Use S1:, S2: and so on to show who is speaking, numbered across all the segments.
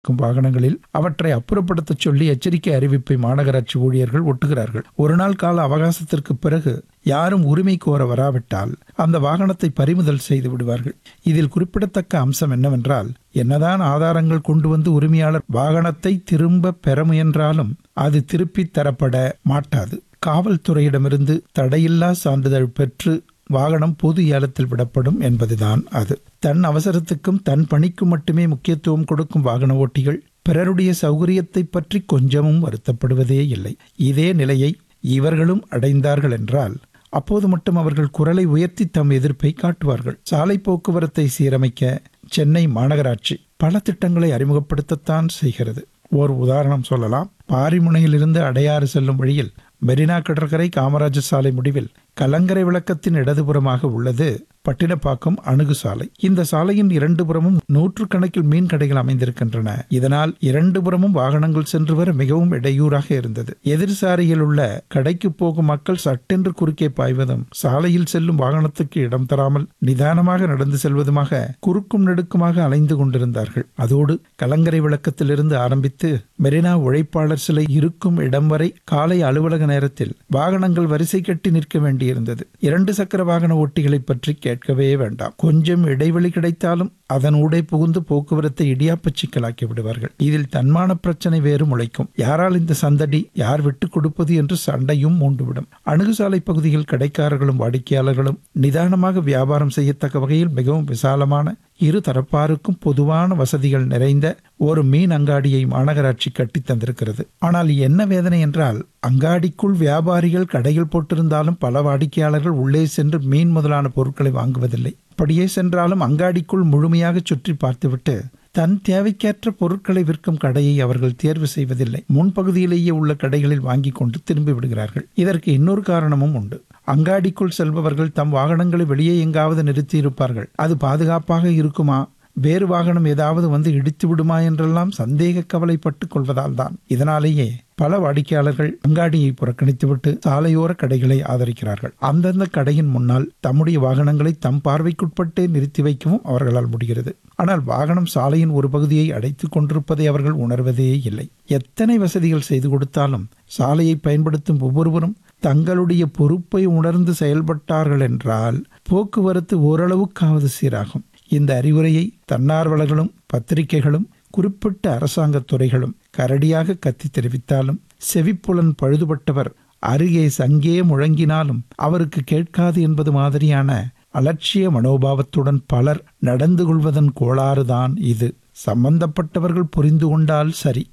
S1: இருக்கும் வாகனங்களில் அவற்றை அப்புறப்படுத்தச் சொல்லி எச்சரிக்கை அறிவிப்பை மாநகராட்சி ஊழியர்கள் ஒட்டுகிறார்கள் ஒரு நாள் கால அவகாசத்திற்கு பிறகு யாரும் உரிமை கோர வராவிட்டால் அந்த வாகனத்தை பறிமுதல் செய்து விடுவார்கள் இதில் குறிப்பிடத்தக்க அம்சம் என்னவென்றால் என்னதான் ஆதாரங்கள் கொண்டு வந்து உரிமையாளர் வாகனத்தை திரும்ப பெற முயன்றாலும் அது திருப்பித் தரப்பட மாட்டாது காவல்துறையிடமிருந்து தடையில்லா சான்றிதழ் பெற்று வாகனம் பொது ஏலத்தில் விடப்படும் என்பதுதான் அது தன் அவசரத்துக்கும் தன் பணிக்கும் மட்டுமே முக்கியத்துவம் கொடுக்கும் வாகன ஓட்டிகள் பிறருடைய சௌகரியத்தை பற்றி கொஞ்சமும் வருத்தப்படுவதே இல்லை இதே நிலையை இவர்களும் அடைந்தார்கள் என்றால் அப்போது மட்டும் அவர்கள் குரலை உயர்த்தி தம் எதிர்ப்பை காட்டுவார்கள் சாலை போக்குவரத்தை சீரமைக்க சென்னை மாநகராட்சி பல திட்டங்களை அறிமுகப்படுத்தத்தான் செய்கிறது ஓர் உதாரணம் சொல்லலாம் பாரிமுனையிலிருந்து அடையாறு செல்லும் வழியில் மெரினா கடற்கரை காமராஜர் சாலை முடிவில் கலங்கரை விளக்கத்தின் இடதுபுறமாக உள்ளது பட்டினப்பாக்கம் அணுகு சாலை இந்த சாலையின் இரண்டு புறமும் நூற்றுக்கணக்கில் மீன் கடைகள் அமைந்திருக்கின்றன இதனால் இரண்டு புறமும் வாகனங்கள் சென்று வர மிகவும் இடையூறாக இருந்தது எதிர் சாலையில் உள்ள கடைக்கு போகும் மக்கள் சட்டென்று குறுக்கே பாய்வதும் சாலையில் செல்லும் வாகனத்துக்கு இடம் தராமல் நிதானமாக நடந்து செல்வதுமாக குறுக்கும் நெடுக்குமாக அலைந்து கொண்டிருந்தார்கள் அதோடு கலங்கரை விளக்கத்திலிருந்து ஆரம்பித்து மெரினா உழைப்பாளர் சிலை இருக்கும் இடம் வரை காலை அலுவலக நேரத்தில் வாகனங்கள் வரிசை கட்டி நிற்க வேண்டியிருந்தது இரண்டு சக்கர வாகன ஓட்டிகளை பற்றி கேட்கவே வேண்டாம் கொஞ்சம் இடைவெளி கிடைத்தாலும் அதனூடே புகுந்து போக்குவரத்தை இடியாப்ப சிக்கலாக்கி விடுவார்கள் இதில் தன்மான பிரச்சனை வேறு முளைக்கும் யாரால் இந்த சந்தடி யார் விட்டுக் கொடுப்பது என்று சண்டையும் மூண்டுவிடும் அணுகுசாலை பகுதியில் கடைக்காரர்களும் வாடிக்கையாளர்களும் நிதானமாக வியாபாரம் செய்யத்தக்க வகையில் மிகவும் விசாலமான இரு தரப்பாருக்கும் பொதுவான வசதிகள் நிறைந்த ஒரு மீன் அங்காடியை மாநகராட்சி கட்டித் தந்திருக்கிறது ஆனால் என்ன வேதனை என்றால் அங்காடிக்குள் வியாபாரிகள் கடைகள் போட்டிருந்தாலும் பல வாடிக்கையாளர்கள் உள்ளே சென்று மீன் முதலான பொருட்களை வாங்குவதில்லை அப்படியே சென்றாலும் அங்காடிக்குள் முழுமையாக சுற்றி பார்த்துவிட்டு தன் தேவைக்கேற்ற பொருட்களை விற்கும் கடையை அவர்கள் தேர்வு செய்வதில்லை முன்பகுதியிலேயே உள்ள கடைகளில் வாங்கி கொண்டு திரும்பி விடுகிறார்கள் இதற்கு இன்னொரு காரணமும் உண்டு அங்காடிக்குள் செல்பவர்கள் தம் வாகனங்களை வெளியே எங்காவது நிறுத்தி இருப்பார்கள் அது பாதுகாப்பாக இருக்குமா வேறு வாகனம் ஏதாவது வந்து இடித்து விடுமா என்றெல்லாம் சந்தேக கவலைப்பட்டு கொள்வதால் தான் இதனாலேயே பல வாடிக்கையாளர்கள் அங்காடியை புறக்கணித்துவிட்டு சாலையோர கடைகளை ஆதரிக்கிறார்கள் அந்தந்த கடையின் முன்னால் தம்முடைய வாகனங்களை தம் பார்வைக்குட்பட்டே நிறுத்தி வைக்கவும் அவர்களால் முடிகிறது ஆனால் வாகனம் சாலையின் ஒரு பகுதியை அடைத்துக் கொண்டிருப்பதை அவர்கள் உணர்வதே இல்லை எத்தனை வசதிகள் செய்து கொடுத்தாலும் சாலையை பயன்படுத்தும் ஒவ்வொருவரும் தங்களுடைய பொறுப்பை உணர்ந்து செயல்பட்டார்கள் என்றால் போக்குவரத்து ஓரளவுக்காவது சீராகும் இந்த அறிவுரையை தன்னார்வலர்களும் பத்திரிகைகளும் குறிப்பிட்ட அரசாங்கத் துறைகளும் கரடியாக கத்தி தெரிவித்தாலும் செவிப்புலன் பழுதுபட்டவர் அருகே சங்கே முழங்கினாலும் அவருக்கு கேட்காது என்பது மாதிரியான அலட்சிய மனோபாவத்துடன் பலர் நடந்து கொள்வதன் கோளாறுதான் இது சம்பந்தப்பட்டவர்கள் புரிந்து கொண்டால் சரி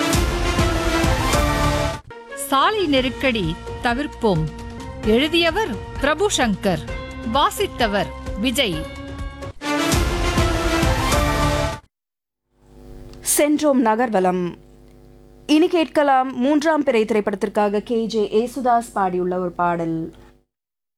S2: சாலை நெருக்கடி தவிர்ப்போம் எழுதியவர் பிரபு சங்கர் வாசித்தவர் விஜய்
S3: சென்றோம் நகர்வலம் இனி கேட்கலாம் மூன்றாம் பிறை திரைப்படத்திற்காக கே ஜே ஏசுதாஸ் பாடியுள்ள ஒரு பாடல்